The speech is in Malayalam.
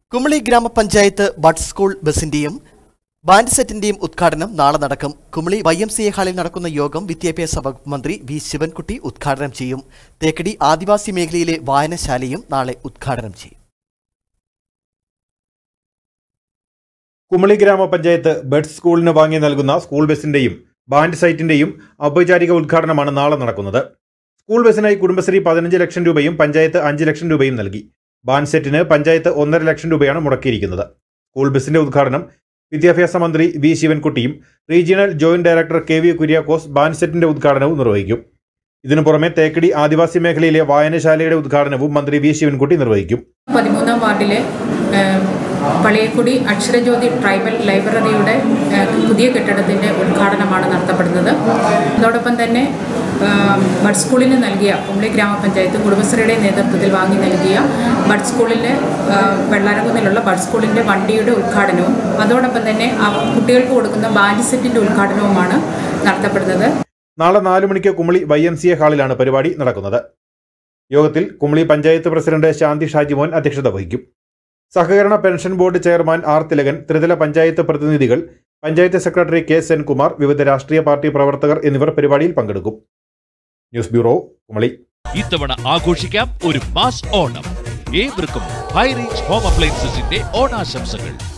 കുമളി ഗ്രാമപഞ്ചായത്ത് ബഡ് സ്കൂൾ ബസിന്റെയും ബാൻഡ് സെറ്റിന്റെയും ഉദ്ഘാടനം നാളെ നടക്കും Kumily Y M C A ഹാളിൽ നടക്കുന്ന യോഗം വിദ്യാഭ്യാസ വകുപ്പ് മന്ത്രി വി ശിവൻകുട്ടി ഉദ്ഘാടനം ചെയ്യും തേക്കടി ആദിവാസി മേഖലയിലെ വായനശാലയും നാളെ ഉദ്ഘാടനം ചെയ്യും കുമളി ഗ്രാമപഞ്ചായത്ത് ബഡ് സ്കൂളിന് വാങ്ങി നൽകുന്ന സ്കൂൾ ബസിന്റെയും ബാൻഡ് സൈറ്റിന്റെയും ഔപചാരിക ഉദ്ഘാടനമാണ് നാളെ നടക്കുന്നത് സ്കൂൾ ബസിനായി കുടുംബശ്രീ പതിനഞ്ച് ലക്ഷം രൂപയും പഞ്ചായത്ത് അഞ്ച് ലക്ഷം രൂപയും നൽകി ബാൻഡ് സെറ്റിന് പഞ്ചായത്ത് ഒന്നര ലക്ഷം രൂപയാണ് മുടക്കിയിരിക്കുന്നത് സ്കൂൾ ബസിന്റെ ഉദ്ഘാടനം വിദ്യാഭ്യാസ മന്ത്രി വി ശിവൻകുട്ടിയും regional joint director K V Kuriakose band സെറ്റിന്റെ ഉദ്ഘാടനവും നിർവഹിക്കും ഇതിനു പുറമെ തേക്കടി ആദിവാസി മേഖലയിലെ വായനശാലയുടെ ഉദ്ഘാടനവും മന്ത്രി വി ശിവൻകുട്ടി നിർവഹിക്കും പതിമൂന്നാം വാർഡിലെ ഏഹ്, പളയക്കുടി അക്ഷരജ്യോതി ട്രൈബൽ ലൈബ്രറിയുടെ ഏഹ്, പുതിയ കെട്ടിടത്തിൻ്റെ ഉദ്ഘാടനമാണ് നടത്തപ്പെടുന്നത് അതോടൊപ്പം തന്നെ ഏഹ്, ബഡ് സ്കൂളിന് നൽകിയ കുമളി ഗ്രാമപഞ്ചായത്ത് കുടുംബശ്രീയുടെ നേതൃത്വത്തിൽ വാങ്ങി നൽകിയ ബഡ് സ്കൂളിലെ ഏഹ്, വെള്ളാരകുന്നിലുള്ള ബഡ് സ്കൂളിൻ്റെ വണ്ടിയുടെ ഉദ്ഘാടനവും അതോടൊപ്പം തന്നെ ആ കുട്ടികൾക്ക് കൊടുക്കുന്ന ബാൻഡ് സെറ്റിൻ്റെ ഉദ്ഘാടനവുമാണ് നടത്തപ്പെടുന്നത് നാളെ നാലു മണിക്ക് Kumily Y M C A ഹാളിലാണ് പരിപാടി നടക്കുന്നത് യോഗത്തിൽ കുമളി പഞ്ചായത്ത് പ്രസിഡന്റ് ശാന്തി ഷാജിമോൻ അധ്യക്ഷത വഹിക്കും സഹകരണ pension board chairman R Thilakan ത്രിതല പഞ്ചായത്ത് പ്രതിനിധികൾ പഞ്ചായത്ത് സെക്രട്ടറി കെ സെൻകുമാർ വിവിധ രാഷ്ട്രീയ പാർട്ടി പ്രവർത്തകർ എന്നിവർ പരിപാടിയിൽ പങ്കെടുക്കും ന്യൂസ് ബ്യൂറോ കുമളി ഇത്തവണ ആഘോഷിക്കാം ഒരു മാസ് ഓണം ഏവർക്കും ഹൈറേഞ്ച് ഹോം അപ്ലയൻസസിന്റെ ഓണാശംസകൾ